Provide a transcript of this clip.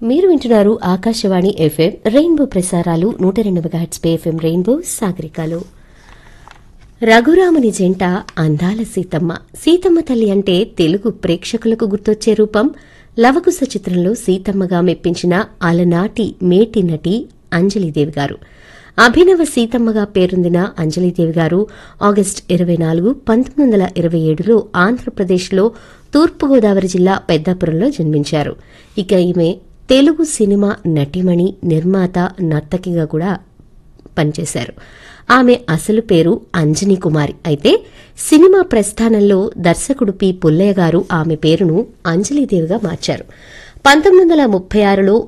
మీరు వింటున్నారు Akashvani FM rainbow ప్రసారాలు నూట రెండు మెగాహెట్స్ పై ఎఫ్ఎం రెయిన్బో సాగరికాలు రఘురాముని జంట అందాల సీతమ్మ సీతమ్మ తల్లి అంటే తెలుగు ప్రేక్షకులకు గుర్తొచ్చే రూపం లవకుశ చిత్రంలో సీతమ్మగా మెప్పించిన అలనాటి మేటి నటి అంజలిదేవి గారు అభినవ సీతమ్మగా పేరొందిన అంజలిదేవి గారు ఆగస్టు ఇరవై నాలుగు పంతొమ్మిది వందల ఇరవై ఏడులో ఆంధ్రప్రదేశ్లో తూర్పుగోదావరి జిల్లా పెద్దాపురంలో జన్మించారు ఇక ఈమె తెలుగు సినిమా నటిమణి నిర్మాత నర్తకిగా కూడా పనిచేశారు ఆమె అసలు పేరు అంజనీ కుమారి అయితే సినిమా ప్రస్థానంలో దర్శకుడు పి పుల్లయ్య గారు ఆమె పేరును అంజలీదేవిగా మార్చారు పంతొమ్మిది వందల ముప్పై ఆరులో